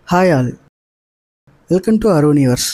Hi all welcome to அருணிவர்ஸ்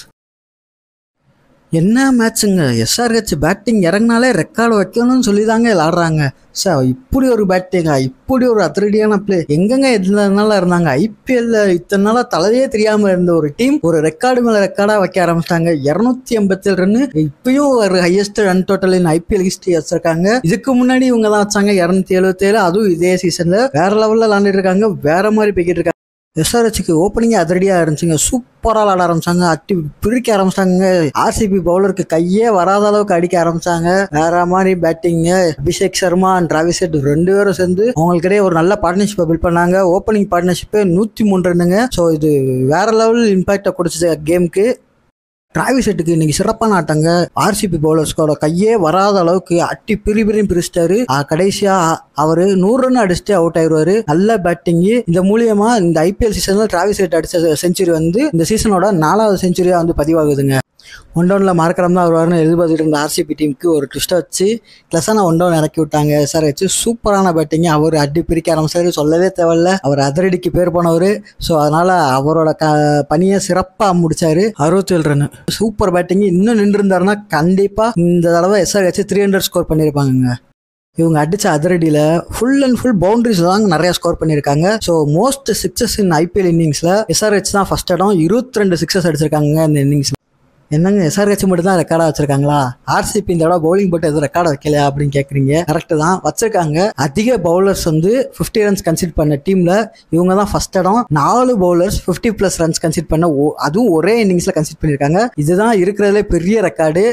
என்ன மேட்ச்சுங்க எஸ்ஆர்ஹெச் பேட்டிங் இறங்கினாலே ரெக்கார்டு வைக்கணும்னு சொல்லி தாங்க விளாடுறாங்க சார் இப்படி ஒரு பேட்டிங்கா இப்படி ஒரு அதிரடியான பிளே எங்கெங்க எத்தனை நாளாக இருந்தாங்க ஐபிஎல்ல இத்தனை நாளாக தலையே தெரியாமல் இருந்த ஒரு டீம் ஒரு ரெக்கார்டு மேலே ரெக்கார்டாக வைக்க ஆரம்பிச்சிட்டாங்க இரநூத்தி எண்பத்தி ரன்னு இப்பயும் ஒரு highest run total in IPL history வச்சிருக்காங்க இதுக்கு முன்னாடி இவங்க தான் வச்சாங்க இரநூத்தி எழுபத்தேழு அதுவும் இதே சீசன்ல வேற லெவலில் விளாண்டுட்டு இருக்காங்க வேற மாதிரி போய்கிட்டு இருக்காங்க எஸ்ஆர்ஹெச்சுக்கு ஓப்பனிங்கே அதிரடியாக இருந்துச்சுங்க சூப்பராக விளாட ஆரம்பிச்சாங்க அட்டி பிரிக்க ஆரம்பிச்சிட்டாங்க ஆர்சிபி பவுலருக்கு கையே வராத அளவுக்கு அடிக்க ஆரம்பிச்சாங்க வேற மாதிரி பேட்டிங்கு Abhishek Sharma and Travis Head ரெண்டு பேரும் சேர்ந்து அவங்களுக்கிடையே ஒரு நல்ல பார்ட்னர்ஷிப்பை பில்ட் பண்ணாங்க ஓப்பனிங் பார்ட்னர்ஷிப்பே நூற்றி மூணு ரன்னுங்க ஸோ இது வேற லெவல் இம்பாக்டை கொடுத்துச்சு கேமுக்கு டிராவிஸ் ஹெட்டுக்கு இன்னைக்கு சிறப்பான ஆட்டங்க ஆர்சிபி பவுலர்ஸ்கோட கையே வராத அளவுக்கு அட்டி பிரி பிரியும் பிரிச்சிட்டாரு ஆஹ் கடைசியா அவரு நூறு ரன் அடிச்சுட்டு அவுட் ஆயிடுவாரு நல்ல பேட்டிங் இந்த மூலியமா இந்த ஐபிஎல் சீசன்ல டிராவிஸ் ஹெட் அடிச்ச செஞ்சுரி வந்து இந்த சீசனோட நாலாவது செஞ்சுரியா வந்து பதிவாகுதுங்க ஒன் டவுனில் மறக்கிறோம் தான் வருவார்னு எதிர்பார்த்துட்டு இருந்த ஆர்சிபி டீமுக்கு ஒரு ட்விஸ்ட்டை வச்சு ப்ளஸ்ஸான ஒன் டவுன் இறக்கி விட்டாங்க சார் வச்சு சூப்பரான பேட்டிங் அவர் அடி பிரிக்க ஆரம்பிச்சாரு சொல்லவே தேவையில்ல அவர் அதிரடிக்கு பேர் போனவர் ஸோ அதனால அவரோட க பணியை சிறப்பாக முடிச்சாரு அறுபத்தேழு ரன் சூப்பர் பேட்டிங் இன்னும் நின்று இருந்தாருன்னா கண்டிப்பாக இந்த தடவை எஸ்ஆர் வச்சு த்ரீ ஹண்ட்ரட் ஸ்கோர் பண்ணியிருப்பாங்க இவங்க அடிச்ச அதிரடியில் ஃபுல் அண்ட் ஃபுல் பவுண்டரிஸ் தான் நிறைய ஸ்கோர் பண்ணியிருக்காங்க so most sixes in IPL இன்னிங்ஸில் எஸ்ஆர்ஹெச் தான் ஃபர்ஸ்ட் இடம் இருபத்தி ரெண்டு சிக்ஸஸ் அடிச்சிருக்காங்க இந்த இன்னிங்ஸில் என்னங்க எஸ்ஆர்ஹெச் மட்டும் தான் ரெக்கார்டாக வச்சிருக்காங்களா ஆர்சிபி இந்த தடவை பவுலிங் போட்டு எதுவும் ரெக்கார்டை வைக்கலையா அப்படின்னு கேட்குறீங்க கரெக்டு தான் வச்சிருக்காங்க அதிக பவுலர்ஸ் வந்து ஃபிஃப்டி ரன்ஸ் கன்சிட் பண்ண டீமில் இவங்க தான் ஃபர்ஸ்ட் இடம் நாலு bowlers fifty plus runs concede பண்ண ஒ- அதுவும் ஒரே இன்னிங்ஸில் கன்சிட் பண்ணியிருக்காங்க இதுதான் இருக்கிறதுலே பெரிய ரெக்கார்டு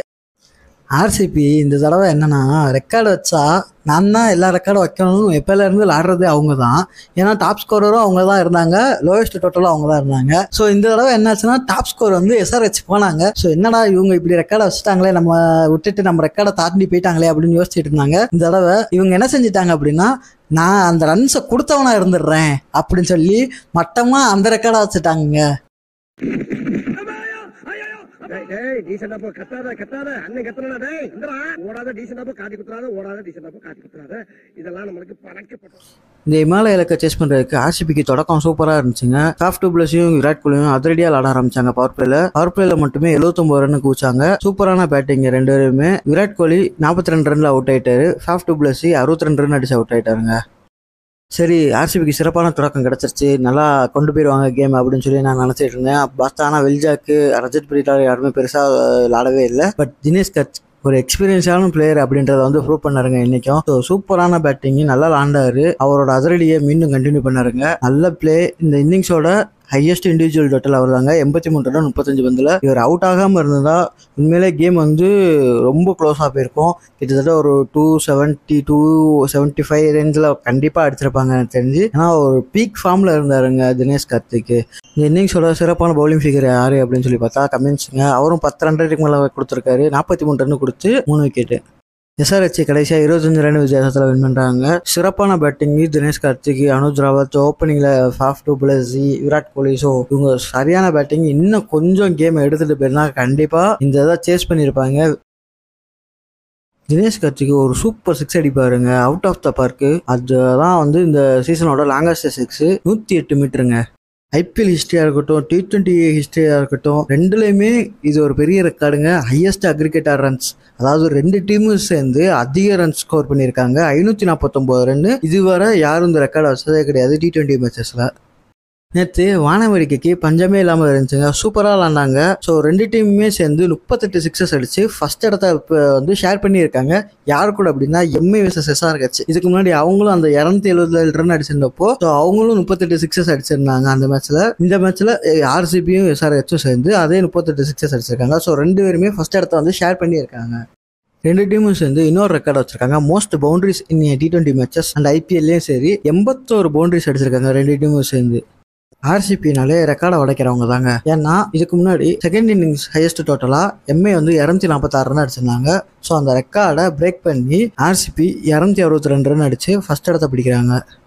ஆர்சிபி இந்த தடவை என்னன்னா ரெக்கார்டு வச்சா நான் தான் எல்லா ரெக்கார்டும் வைக்கணும்னு எப்பயில இருந்து விளாடுறது அவங்க தான் ஏன்னா டாப் ஸ்கோரரும் அவங்க தான் இருந்தாங்க லோயஸ்ட் டோட்டலும் அவங்க தான் இருந்தாங்க ஸோ இந்த தடவை என்னாச்சுன்னா டாப் ஸ்கோர் வந்து எஸ்ஆர்ஹெச் போனாங்க ஸோ என்னடா இவங்க இப்படி ரெக்கார்டை வச்சுட்டாங்களே நம்ம விட்டுட்டு நம்ம ரெக்கார்டை தாண்டி போயிட்டாங்களே அப்படின்னு யோசிச்சுட்டு இருந்தாங்க இந்த தடவை இவங்க என்ன செஞ்சுட்டாங்க அப்படின்னா நான் அந்த ரன்ஸை கொடுத்தவனா இருந்துடுறேன் அப்படின்னு சொல்லி மட்டமா அந்த ரெக்கார்டை வச்சுட்டாங்க டேய், டேய், decent ஆ போ, கத்தாத, கத்தாத, அண்ணன் கத்துறா, டேய், இந்தடா, ஓடாத, decent ஆ போ, காட்டி குத்துறாத, ஓடாத, decent ஆ போ, காட்டி குத்துறாத. இதெல்லாம் நம்மளுக்கு பழக்கப்பட்ட இந்த இமாலய இலக்கை சேஸ் பண்ணுறதுக்கு ஆர்சிபிக்கு தொடக்கம் சூப்பராக இருந்துச்சுங்க சாஃப்ட் டூப்ளஸையும் விராட் கோலியும் அதிரடியாக விளாட ஆரம்பிச்சாங்க பவர் பிளேல பவர் பிளேல மட்டுமே 79 ரன் கூச்சாங்க சூப்பரான பேட்டிங் ரெண்டு பேருமே விராட் கோலி நாற்பத்தி ரெண்டு ரன்ல அவுட் ஆயிட்டாரு சாஃப்ட் டூப்ளஸி அறுபத்தி ரெண்டு ரன் அடிச்சு அவுட் ஆயிட்டாருங்க சரி ஆர்சிபிக்கு சிறப்பான தொடக்கம் கிடச்சிருச்சு நல்லா கொண்டு போயிடுவாங்க கேம் அப்படின்னு சொல்லி நான் நினச்சிட்டு இருந்தேன் பட் ஆனால் வெல்ஜாக்கு ரஜத் பிரிட்டார் யாருமே பெருசாக விளாடவே இல்லை பட் தினேஷ் கட்ச் ஒரு எக்ஸ்பீரியன்ஸான பிளேயர் அப்படின்றத வந்து ப்ரூவ் பண்ணாருங்க இன்னைக்கும் ஸோ சூப்பரான பேட்டிங் நல்லா விளாண்டாரு அவரோட அதிரடியை மீண்டும் கண்டினியூ பண்ணாருங்க நல்ல பிளே இந்த இன்னிங்ஸோட ஹையஸ்ட் இண்டிவிஜுவல் டோட்டல் அவர் தாங்க எண்பத்தி மூணு ரன் முப்பத்தஞ்சு பந்தில் இவர் அவுட் ஆகாமல் இருந்ததா உண்மையிலே கேம் வந்து ரொம்ப க்ளோஸாக போயிருக்கும் கிட்டத்தட்ட ஒரு two seventy two seventy five ரேஞ்சில் கண்டிப்பாக அடிச்சிருப்பாங்க எனக்கு தெரிஞ்சு ஏன்னா ஒரு பீக் ஃபார்மில் இருந்தாருங்க தினேஷ் கார்த்திக் இந்த இன்னிங்ஸோட சிறப்பான பவுலிங் ஃபிகர் யாரு அப்படின்னு சொல்லி பார்த்தா கமின்ஸுங்க அவரும் பத்து ரன் ரேட்டுக்கு மேலே கொடுத்துருக்காரு நாற்பத்தி மூணு ரன் கொடுத்து மூணு விக்கெட்டு எஸ்ஆர்ஹெச் கடைசியாக இருபத்தஞ்சு ரன் வித்தியாசத்தில் வின் பண்ணுறாங்க சிறப்பான பேட்டிங் தினேஷ் கார்த்திக் அனுஜ் ராவத் ஓப்பனிங்கில் Faf du Plessis Virat Kohli so இவங்க சரியான பேட்டிங் இன்னும் கொஞ்சம் கேம் எடுத்துகிட்டு போயிருந்தா கண்டிப்பாக இந்த இதை சேஸ் பண்ணியிருப்பாங்க தினேஷ் கார்த்திக் ஒரு சூப்பர் சிக்ஸ் அடிப்பாருங்க அவுட் ஆஃப் த பார்க்கு அதுதான் வந்து இந்த சீசனோட லாங்கஸ்ட் சிக்ஸ் நூற்றி எட்டு மீட்டருங்க ஐபிஎல் ஹிஸ்ட்ரியாக இருக்கட்டும் டி ட்வெண்ட்டி ஹிஸ்ட்ரியாக இருக்கட்டும் ரெண்டுலேயுமே இது ஒரு பெரிய ரெக்கார்டுங்க ஹையஸ்ட் அக்ரிகேட்டர் ரன்ஸ் அதாவது ரெண்டு டீமும் சேர்ந்து அதிக ரன் ஸ்கோர் பண்ணியிருக்காங்க ஐநூற்றி நாற்பத்தொம்போது ரன்னு இதுவரை யாரும் இந்த ரெக்கார்டை வச்சதே கிடையாது டி ட்வெண்ட்டி மேட்சஸில் நேற்று வானவேடிக்கைக்கு பஞ்சமே இல்லாமல் இருந்துச்சுங்க சூப்பராக விளாண்டாங்க ஸோ ரெண்டு டீமுமே சேர்ந்து முப்பத்தெட்டு சிக்ஸஸ் அடிச்சு ஃபர்ஸ்ட் இடத்த இப்போ வந்து ஷேர் பண்ணியிருக்காங்க யார் கூட அப்படின்னா எம்ஐ விசஸ் எஸ்ஆர்ஹெச் இதுக்கு முன்னாடி அவங்களும் அந்த இரநூத்தி எழுபது ரன் அடிச்சிருந்தப்போ ஸோ அவங்களும் முப்பத்தெட்டு சிக்ஸஸ் அடிச்சிருந்தாங்க அந்த மேட்ச்சில் இந்த மேட்ச்சில் ஆர்சிபியும் எஸ்ஆர்ஹெச்சும் சேர்ந்து அதே முப்பத்தெட்டு சிக்ஸஸ் அடிச்சிருக்காங்க ஸோ ரெண்டு பேருமே ஃபர்ஸ்ட் இடத்த வந்து ஷேர் பண்ணியிருக்காங்க ரெண்டு டீமும் சேர்ந்து இன்னொரு ரெக்கார்ட் வச்சிருக்காங்க most boundaries in T twenty matches and ஐபிஎல்லையும் சரி எண்பத்தோரு பவுண்டரிஸ் அடிச்சிருக்காங்க ரெண்டு டீமும் சேர்ந்து ஆர்சிபினாலே ரெக்கார்டை உடைக்கிறவங்க தாங்க ஏன்னா இதுக்கு முன்னாடி செகண்ட் இன்னிங்ஸ் ஹையஸ்ட் டோட்டலா எம்ஏ வந்து இரநூத்தி நாற்பத்தாறு ரன் அடிச்சிருந்தாங்க ஸோ அந்த ரெக்கார்டை பிரேக் பண்ணி ஆர்சிபி இரநூத்தி அறுபத்தி ரெண்டு ரன் அடிச்சு ஃபர்ஸ்ட் இடத்த பிடிக்கிறாங்க